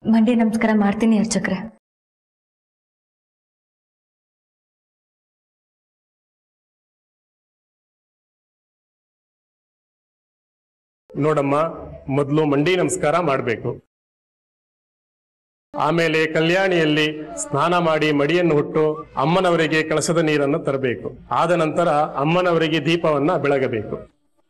ಮಂಡಿ ನಮಸ್ಕಾರ ಮಾಡ್ತೀನಿ ಅರ್ಚಕ್ರೆ ನೋಡಮ್ಮ ಮೊದಲು ಮಂಡಿ ನಮಸ್ಕಾರ ಮಾಡಬೇಕು ಆಮೇಲೆ ಕಲ್ಯಾಣಿಯಲ್ಲಿ ಸ್ನಾನ ಮಾಡಿ ಮಡಿಯನ್ನು ಹುಟ್ಟು ಅಮ್ಮನವರಿಗೆ ಕಳಸದ ನೀರನ್ನು ತರಬೇಕು ಆದ ನಂತರ ಅಮ್ಮನವರಿಗೆ ದೀಪವನ್ನ ಬೆಳಗಬೇಕು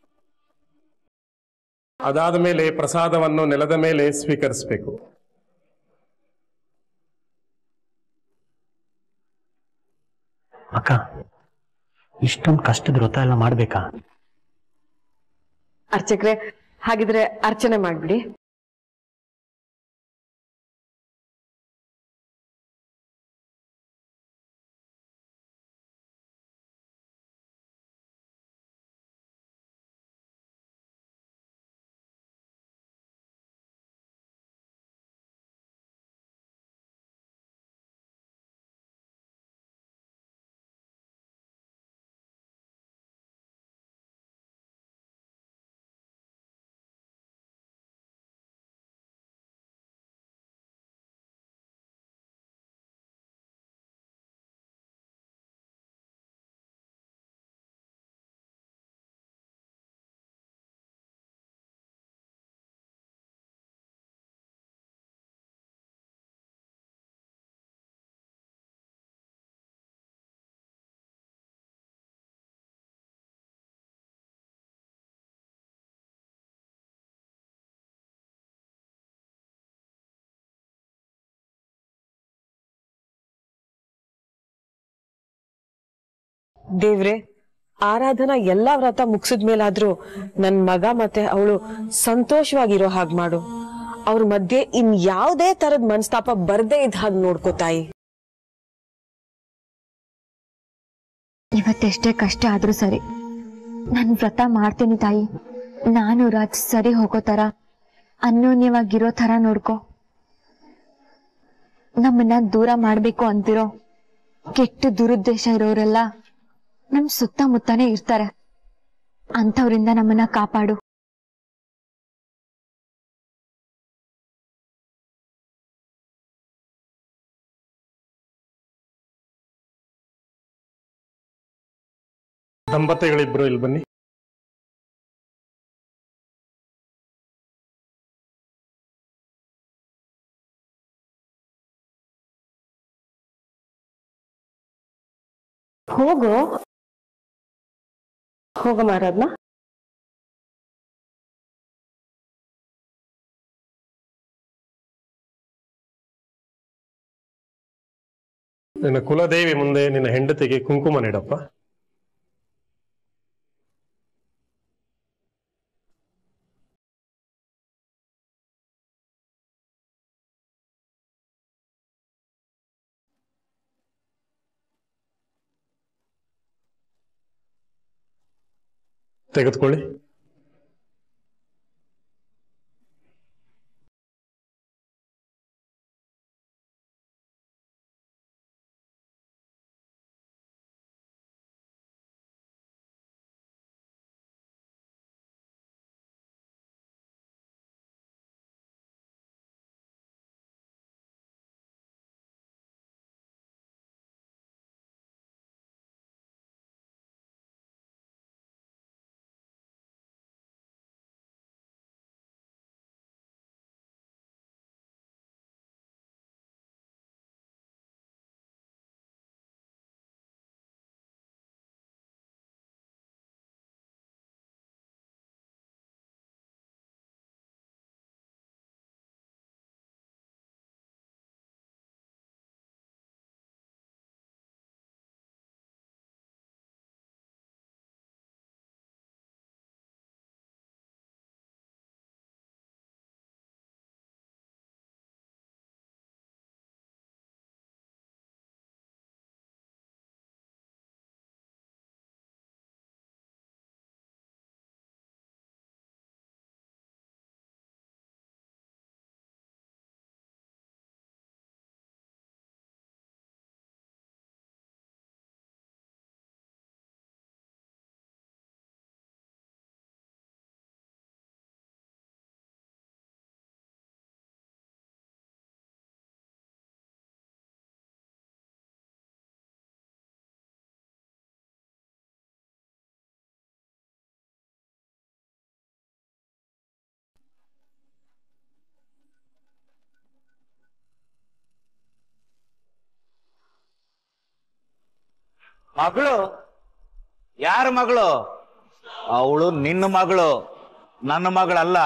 ಅದಾದ ಮೇಲೆ ಪ್ರಸಾದವನ್ನು ನೆಲದ ಮೇಲೆ ಸ್ವೀಕರಿಸಬೇಕು ಅಕ್ಕ ಇಷ್ಟೊಂದು ಕಷ್ಟದ ವ್ರತ ಎಲ್ಲ ಮಾಡ್ಬೇಕಾ ಅರ್ಚಕ್ರೆ ಹಾಗಿದ್ರೆ ಅರ್ಚನೆ ಮಾಡ್ಬಿಡಿ ದೇವ್ರೆ ಆರಾಧನಾ ಎಲ್ಲಾ ವ್ರತ ಮುಗಿಸಿದ ಮೇಲಾದ್ರೂ ನನ್ ಮಗ ಮತ್ತೆ ಅವಳು ಸಂತೋಷವಾಗಿರೋ ಹಾಗ್ ಮಾಡು ಅವ್ರ ಮಧ್ಯೆ ಇನ್ ಯಾವ್ದೇ ತರದ್ ಮನಸ್ತಾಪ ಬರ್ದೇ ಇದ್ದ ಹಾಗೆ ನೋಡ್ಕೋ ತಾಯಿ ಇವತ್ತೆಷ್ಟೇ ಕಷ್ಟ ಆದ್ರೂ ಸರಿ ನಾನು ವ್ರತ ಮಾಡ್ತೀನಿ ತಾಯಿ ನಾನು ರಾಜ್ ಸರಿ ಹೋಗೋ ತರ ಅನ್ಯೋನ್ಯವಾಗಿರೋ ತರ ನೋಡ್ಕೊ ನಮ್ಮನ್ನ ದೂರ ಮಾಡ್ಬೇಕು ಅಂತಿರೋ ಕೆಟ್ಟ ದುರುದ್ದೇಶ ಇರೋರೆಲ್ಲ ನಮ್ ಸುತ್ತಮುತ್ತನೇ ಇರ್ತಾರೆ ಅಂಥವ್ರಿಂದ ನಮ್ಮನ್ನ ಕಾಪಾಡು ದಂಪತಿಗಳಿಬ್ರು ಇಲ್ಲಿ ಬನ್ನಿ ಹೋಗು ಹೋಗಮ್ಮ ಆರಾಧನಾ ನಿನ್ನ ಕುಲದೇವಿ ಮುಂದೆ ನಿನ್ನ ಹೆಂಡತಿಗೆ ಕುಂಕುಮ ನೀಡಪ್ಪ ತೆಗೆದುಕೊಳ್ಳಿ ಮಗಳು ಯಾರ ಮಗಳು ಅವಳು ನಿನ್ನ ಮಗಳು ನನ್ನ ಮಗಳಲ್ಲ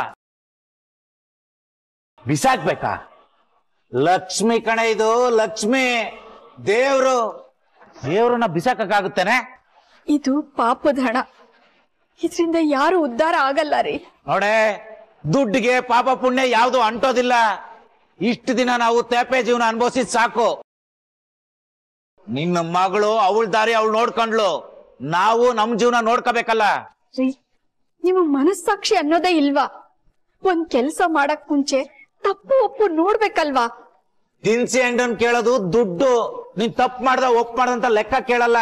ಬಿಸಾಕ್ಬೇಕಾ ಲಕ್ಷ್ಮಿ ಕಣೆ ಇದು ಲಕ್ಷ್ಮಿ ದೇವ್ರು ದೇವ್ರನ್ನ ಬಿಸಾಕಕ್ಕಾಗುತ್ತೇನೆ ಇದು ಪಾಪದ ಹಣ ಇದರಿಂದ ಯಾರು ಉದ್ಧಾರ ಆಗಲ್ಲ ರೀ ನೋಡೆ ದುಡ್ಡಿಗೆ ಪಾಪ ಪುಣ್ಯ ಯಾವುದು ಅಂಟೋದಿಲ್ಲ ಇಷ್ಟು ದಿನ ನಾವು ತೇಪೆ ಜೀವನ ಅನುಭವಿಸಿದ್ ಸಾಕು ನಿನ್ನ ಮಗಳು ಅವಳ ದಾರಿ ಅವಳು ನೋಡ್ಕೊಂಡ್ಲು ನಾವು ನಮ್ ಜೀವನ ನೋಡ್ಕೋಬೇಕಲ್ಲ ರೀ ನಿಮಗ್ ಮನಸ್ಸಾಕ್ಷಿ ಅನ್ನೋದೇ ಇಲ್ವಾ ಒಂದ್ ಕೆಲ್ಸ ಮಾಡಕ್ ಮುಂಚೆ ತಪ್ಪು ಒಪ್ಪು ನೋಡ್ಬೇಕಲ್ವಾ ದಿನಸಿ ಅಂಗಡಿಯನ್ ಕೇಳೋದು ದುಡ್ಡು ನೀನ್ ತಪ್ಪು ಮಾಡ್ದ ಒಪ್ಪು ಮಾಡ್ದಂತ ಲೆಕ್ಕ ಕೇಳಲ್ಲ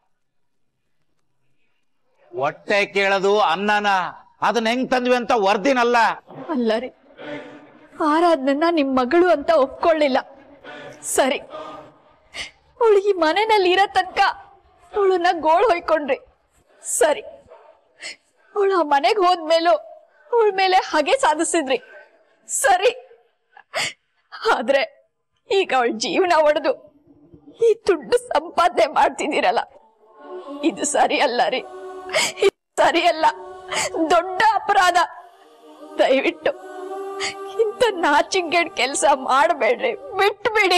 ಹೊಟ್ಟೆ ಕೇಳೋದು ಅನ್ನನ ಅದನ್ನ ಹೆಂಗ್ ತಂದ್ವಿ ಅಂತ ವರದಿನಲ್ಲ ಅಲ್ಲ ರೀ ಆರಾಧನ ನಿಮ್ ಮಗಳು ಅಂತ ಒಪ್ಕೊಳ್ಳಿಲ್ಲ ಸರಿ ಅವಳು ಈ ಮನೆಯಲ್ಲಿ ಇರೋ ತನಕ ಅವಳನ್ನ ಗೋಳ್ ಹೊಯ್ಕೊಂಡ್ರಿ ಸರಿ ಅವಳು ಆ ಮನೆಗ್ ಹೋದ್ಮೇಲೂ ಅವಳ ಮೇಲೆ ಹಾಗೆ ಸಾಧಿಸಿದ್ರಿ ಸರಿ ಆದ್ರೆ ಈಗ ಅವಳ ಜೀವನ ಒಡೆದು ಈ ದುಡ್ಡು ಸಂಪಾದನೆ ಮಾಡ್ತಿದ್ದೀರಲ್ಲ ಇದು ಸರಿ ಅಲ್ಲ ರೀ ಇದು ಸರಿ ಅಲ್ಲ ದೊಡ್ಡ ಅಪರಾಧ ದಯವಿಟ್ಟು ಇಂಥ ನಾಚಿಂಗೇಡ್ ಕೆಲಸ ಮಾಡಬೇಡ್ರಿ ಬಿಟ್ಬಿಡಿ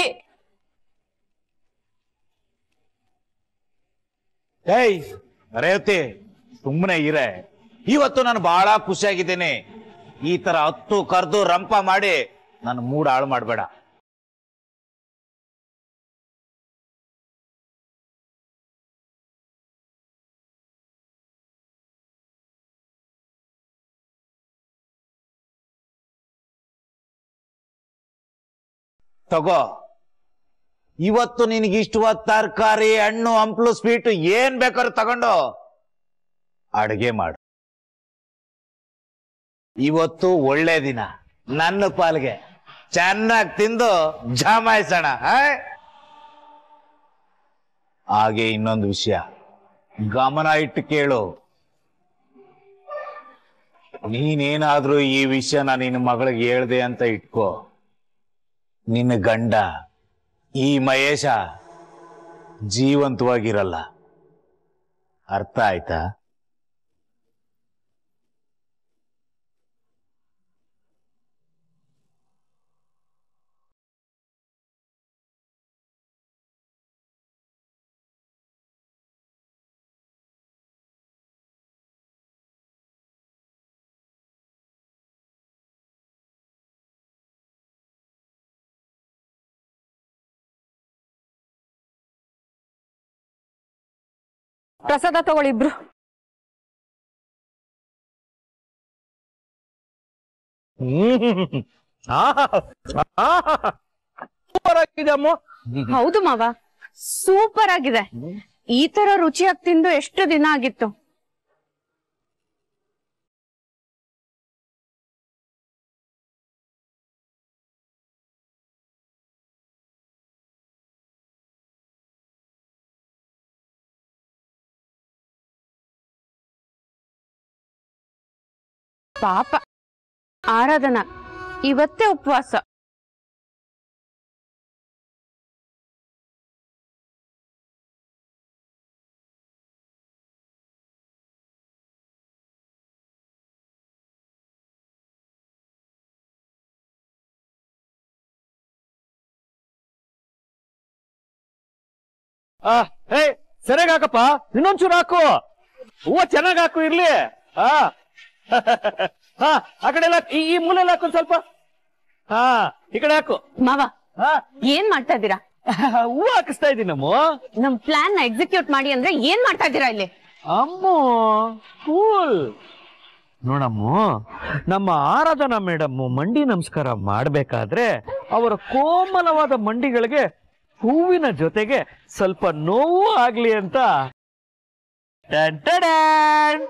ಏಯ್ ರೇವತಿ ಸುಮ್ಮನೆ ಇರೆ ಇವತ್ತು ನಾನು ಬಹಳ ಖುಷಿಯಾಗಿದ್ದೇನೆ ಈ ತರ ಹತ್ತು ಕರ್ದು ರಂಪ ಮಾಡಿ ನನ್ನ ಮೂಡ್ ಹಾಳು ಮಾಡಬೇಡ ತಗೋ ಇವತ್ತು ನಿನಗೆ ಇಷ್ಟವಾದ ತರಕಾರಿ ಹಣ್ಣು ಹಂಪ್ಲು ಸ್ವೀಟು ಏನ್ ಬೇಕಾದ್ರೂ ತಗೊಂಡು ಅಡುಗೆ ಮಾಡು ಇವತ್ತು ಒಳ್ಳೆ ದಿನ ನನ್ನ ಪಾಲ್ಗೆ ಚೆನ್ನಾಗಿ ತಿಂದು ಜಮಾಯಿಸೋಣ ಆ? ಹಾಗೆ ಇನ್ನೊಂದು ವಿಷಯ ಗಮನ ಇಟ್ಟು ಕೇಳು ನೀನೇನಾದ್ರೂ ಈ ವಿಷಯನ ನಿನ್ನ ಮಗಳಿಗೆ ಹೇಳ್ದೆ ಅಂತ ಇಟ್ಕೋ ನಿನ್ನ ಗಂಡ ಈ ಮಹೇಶ ಜೀವಂತವಾಗಿರಲ್ಲ ಅರ್ಥ ಆಯ್ತಾ ಪ್ರಸಾದ ತಗೊಳ್ಳಿಬ್ರು ಹೌದು ಮಾವ ಸೂಪರ್ ಆಗಿದೆ ಈ ತರ ರುಚಿಯಾಗಿ ತಿಂದು ಎಷ್ಟು ದಿನ ಆಗಿತ್ತು ಪಾಪ ಆರಾಧನಾ ಇವತ್ತೇ ಉಪವಾಸ ಹೇ ಸರಿಯಾಗಿ ಹಾಕಪ್ಪ ಇನ್ನೊಂಚೂರು ಹಾಕು ಹೂವ ಚೆನ್ನಾಗಿ ಹಾಕು ಇರ್ಲಿ ಹಾ ಹಾ ಆ ಕಡೆ ಎಲ್ಲ ಈ ಈ ಮೂಲೆಯಲ್ಲಿ ಹಾಕು ಒಂದ್ ಸ್ವಲ್ಪ ಹಾ ಈ ಕಡೆ ಹಾಕು ಮಾವ ಹಾ ಏನ್ ಮಾಡ್ತಾ ಇದ್ದೀರಾ ಹೂವ ಹಾಕಿಸ್ತಾ ಇದ್ದೀನಿ ನಮ್ಮ ನಮ್ ಪ್ಲಾನ್ ನ ಎಕ್ಸಿಕ್ಯೂಟ್ ಮಾಡಿ ಅಂದ್ರೆ ಏನ್ ಮಾಡ್ತಾ ಇದ್ದೀರಾ ಇಲ್ಲಿ ಅಮ್ಮು ಕೂಲ್ ನೋಡಮ್ಮ ನಮ್ಮ ಆರಾಧನಾ ಮೇಡಮ್ ಮಂಡಿ ನಮಸ್ಕಾರ ಮಾಡ್ಬೇಕಾದ್ರೆ ಅವರ ಕೋಮಲವಾದ ಮಂಡಿಗಳಿಗೆ ಹೂವಿನ ಜೊತೆಗೆ ಸ್ವಲ್ಪ ನೋವು ಆಗ್ಲಿ ಅಂತ ಟನ್ ಟಡನ್.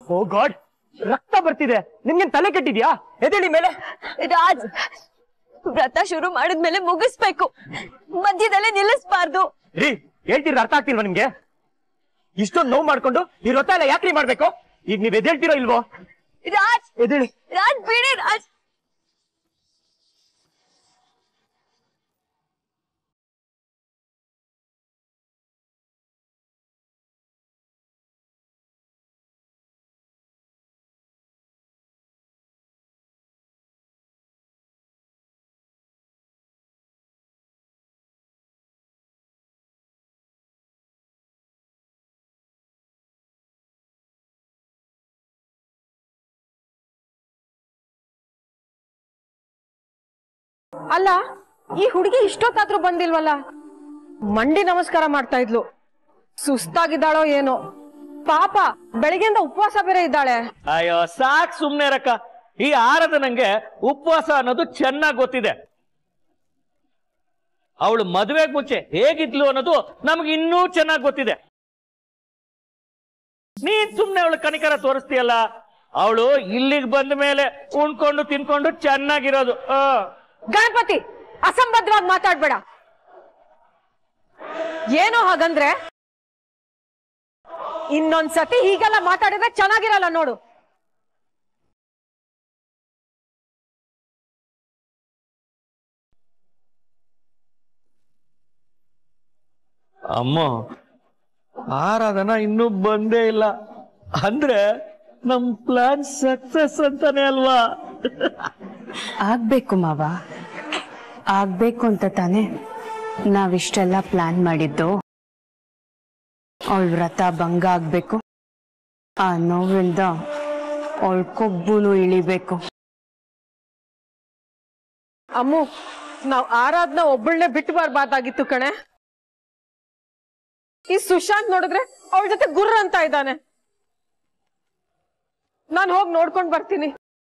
ಓ ಗಾಡ್ ರಕ್ತ ಬರ್ತಿದೆ ನಿಮ್ಗೆ ತಲೆ ಕೆಟ್ಟಿದ್ಯಾ ಎದೇಳಿ ಮೇಲೆ ರಾಜ್ ವ್ರತ ಶುರು ಮಾಡಿದ್ಮೇಲೆ ಮುಗಿಸ್ಬೇಕು ಮಧ್ಯದಲ್ಲೇ ನಿಲ್ಲಿಸ್ಬಾರ್ದು ರೀ ಹೇಳ್ತಿರ ಅರ್ಥ ಆಗ್ತಿಲ್ವಾ ನಿಮ್ಗೆ ಇಷ್ಟೊಂದು ನೋವು ಮಾಡ್ಕೊಂಡು ಈ ವ್ರತ ಎಲ್ಲ ಯಾಕ್ರಿ ಮಾಡ್ಬೇಕು ಈಗ ನೀವ್ ಎದ್ದೇಳ್ತಿರೋ ಇಲ್ವೋ ರಾಜ್ ಎದೇಳಿ ರಾಜ್ ಬಿಡಿ ರಾಜ್ ಅಲ್ಲ ಈ ಹುಡುಗಿ ಇಷ್ಟೊತ್ತಾದ್ರೂ ಬಂದಿಲ್ವಲ್ಲ ಮಂಡಿ ನಮಸ್ಕಾರ ಮಾಡ್ತಾ ಇದ್ಲು ಸುಸ್ತಾಗಿದ್ದಾಳೋ ಏನೋ ಪಾಪ ಬೆಳಿಗ್ಗೆಯಿಂದ ಉಪವಾಸ ಬೇರೆ ಇದ್ದಾಳೆ ಅಯ್ಯೋ ಸಾಕ್ ಸುಮ್ನೆ ರಕ್ಕ ಈ ಆರದ ನಂಗೆ ಉಪವಾಸ ಅನ್ನೋದು ಚೆನ್ನಾಗ್ ಗೊತ್ತಿದೆ ಅವಳು ಮದುವೆಗ್ ಮುಂಚೆ ಹೇಗಿದ್ಲು ಅನ್ನೋದು ನಮ್ಗೆ ಇನ್ನೂ ಚೆನ್ನಾಗ್ ಗೊತ್ತಿದೆ ನೀನ್ ಸುಮ್ನೆ ಅವಳು ಕನಿಕರ ತೋರಿಸ್ತೀಯಲ್ಲ ಅವಳು ಇಲ್ಲಿಗೆ ಬಂದ ಮೇಲೆ ಉಣ್ಕೊಂಡು ತಿನ್ಕೊಂಡು ಚೆನ್ನಾಗಿರೋದು ಆ ಗಣಪತಿ ಅಸಂಬದ್ಧವಾಗಿ ಮಾತಾಡ್ಬೇಡ ಏನೋ ಹಾಗಂದ್ರೆ ಇನ್ನೊಂದ್ಸತಿ ಹೀಗೆಲ್ಲ ಮಾತಾಡಿದ್ರೆ ಚೆನ್ನಾಗಿರಲ್ಲ ನೋಡು ಅಮ್ಮ ಆರಾಧನ ಇನ್ನೂ ಬಂದೇ ಇಲ್ಲ ಅಂದ್ರೆ ನಮ್ ಪ್ಲಾನ್ ಸಕ್ಸಸ್ ಅಂತಾನೆ ಅಲ್ವಾ ಆಗ್ಬೇಕು ಮಾವ ಆಗ್ಬೇಕು ಅಂತ ತಾನೆ ನಾವಿಷ್ಟೆಲ್ಲ ಪ್ಲಾನ್ ಮಾಡಿದ್ದು ಅವಳ ವ್ರತ ಭಂಗ ಆಗ್ಬೇಕು ಆ ನೋವಿಂದ ಅವಳ ಕೊಬ್ಬುನು ಇಳಿಬೇಕು ಅಮ್ಮು ನಾವ್ ಆರಾಧ್ನ ಒಬ್ಬಳನ್ನೇ ಬಿಟ್ಟು ಬರ್ಬಾರ್ದಾಗಿತ್ತು ಕಣೆ ಈ ಸುಶಾಂತ್ ನೋಡಿದ್ರೆ ಅವಳ ಜೊತೆ ಗುರ್ರ ಅಂತ ಇದ್ದಾನೆ ನಾನ್ ಹೋಗಿ ನೋಡ್ಕೊಂಡ್ ಬರ್ತೀನಿ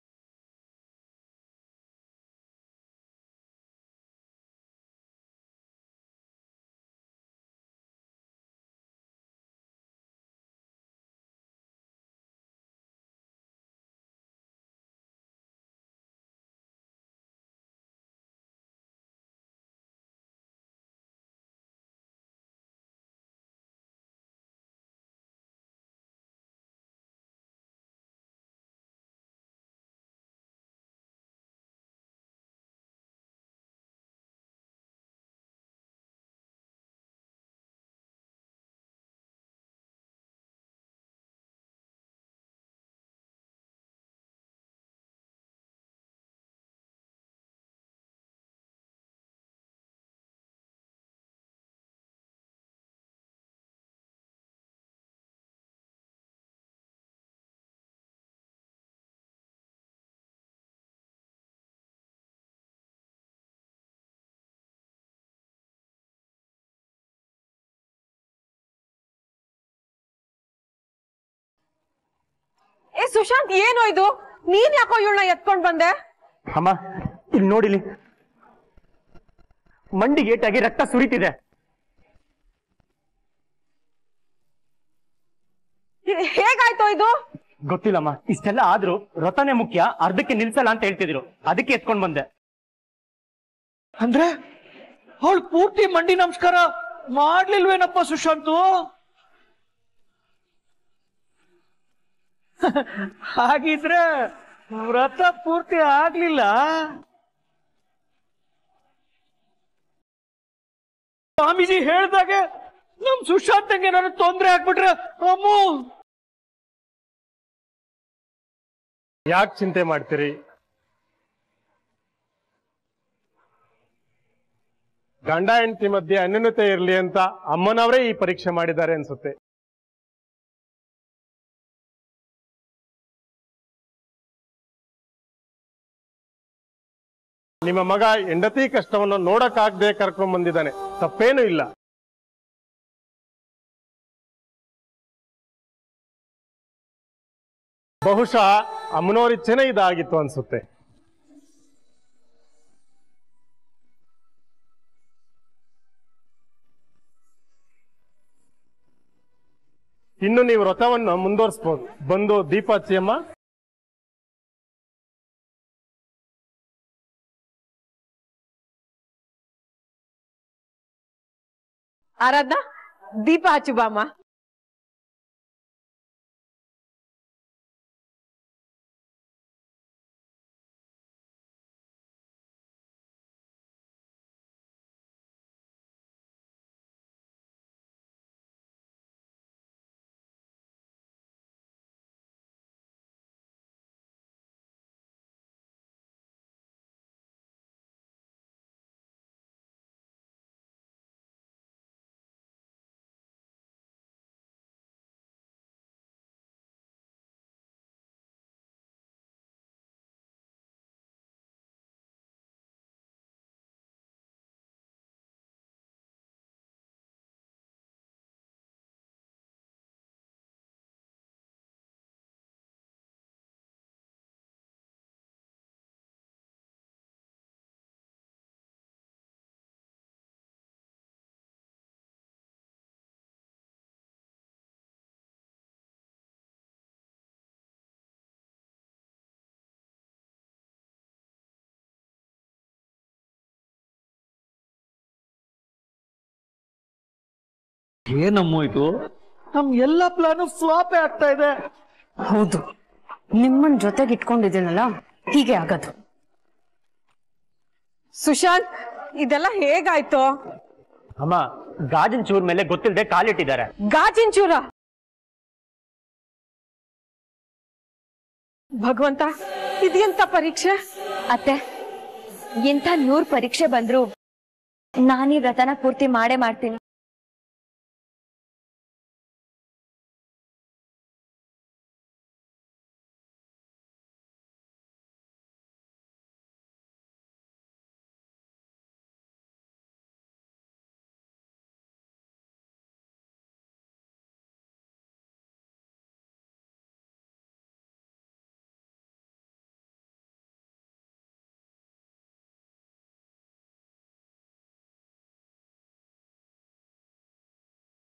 ಏ ಸುಶಾಂತ್ ಏನು ಇದು ನೀನ್ ಯಾಕೋ ಇವಳನ್ನ ಎತ್ಕೊಂಡ್ ಬಂದೆ ಅಮ್ಮ ಇಲ್ಲಿ ನೋಡಿಲಿ ಮಂಡಿ ಗೇಟಾಗಿ ರಕ್ತ ಸುರಿತಿದೆ ಹೇ- ಹೇಗಾಯ್ತು ಇದು ಗೊತ್ತಿಲ್ಲಮ್ಮ ಇಷ್ಟೆಲ್ಲ ಆದ್ರೂ ವ್ರತನೇ ಮುಖ್ಯ ಅರ್ಧಕ್ಕೆ ನಿಲ್ಸಲ್ಲ ಅಂತ ಹೇಳ್ತಿದ್ರು ಅದಕ್ಕೆ ಎತ್ಕೊಂಡ್ ಬಂದೆ ಅಂದ್ರೆ ಅವಳು ಪೂರ್ತಿ ಮಂಡಿ ನಮಸ್ಕಾರ ಮಾಡ್ಲಿಲ್ವೇನಪ್ಪ ಸುಶಾಂತು ಹಾಗಿದ್ರೆ ವ್ರತ ಪೂರ್ತಿ ಆಗ್ಲಿಲ್ಲ ಸ್ವಾಮೀಜಿ ಹೇಳ್ದಾಗೆ ನಮ್ ಸುಶಾಂತಂಗೆ ಏನಾದ್ರು ತೊಂದ್ರೆ ಆಗ್ಬಿಟ್ರೆ ಅಮ್ಮು ಯಾಕೆ ಚಿಂತೆ ಮಾಡ್ತೀರಿ ಗಂಡ ಹೆಂಡತಿ ಮಧ್ಯೆ ಅನ್ಯೂನ್ಯತೆ ಇರಲಿ ಅಂತ ಅಮ್ಮನವರೇ ಈ ಪರೀಕ್ಷೆ ಮಾಡಿದ್ದಾರೆ ಅನ್ಸುತ್ತೆ ನಿಮ್ಮ ಮಗ ಹೆಂಡತಿ ಕಷ್ಟವನ್ನು ನೋಡಕ್ಕಾಗದೆ ಕರ್ಕೊಂಡ್ ಬಂದಿದ್ದಾನೆ ತಪ್ಪೇನೂ ಇಲ್ಲ ಬಹುಶಃ ಅಮ್ಮನವರಿಚ್ಛೆನೇ ಇದಾಗಿತ್ತು ಅನ್ಸುತ್ತೆ ಇನ್ನು ನೀವು ವ್ರತವನ್ನು ಮುಂದುವರಿಸಬಹುದು ಬಂದು ದೀಪ ಹಚ್ಚಿಯಮ್ಮ ಆರಾಧ್ನ ದೀಪ ಹಚ್ಚು ಬಾಮ್ಮ ಏನಮ್ಮ ಇದು ನಮ್ ಎಲ್ಲ ಪ್ಲಾನು ಫ್ಲಾಪೇ ಆಗ್ತಾ ಇದೆ ಹೌದು ನಿಮ್ಮನ್ ಜೊತೆಗೆ ಇಟ್ಕೊಂಡಿದ್ದೀನಲ್ಲ ಹೀಗೆ ಆಗದು ಸುಶಾಂತ್ ಇದೆಲ್ಲ ಹೇಗಾಯ್ತು ಅಮ್ಮ ಗಾಜಿನ ಚೂರ್ ಮೇಲೆ ಗೊತ್ತಿಲ್ಲದೆ ಕಾಲಿಟ್ಟಿದ್ದಾರೆ ಗಾಜಿನ ಚೂರ ಭಗವಂತ ಇದೆಂತ ಪರೀಕ್ಷೆ ಅತ್ತೆ ಎಂಥ ನೂರ್ ಪರೀಕ್ಷೆ ಬಂದ್ರು ನಾನೀ ವ್ರತನ ಪೂರ್ತಿ ಮಾಡೇ ಮಾಡ್ತೀನಿ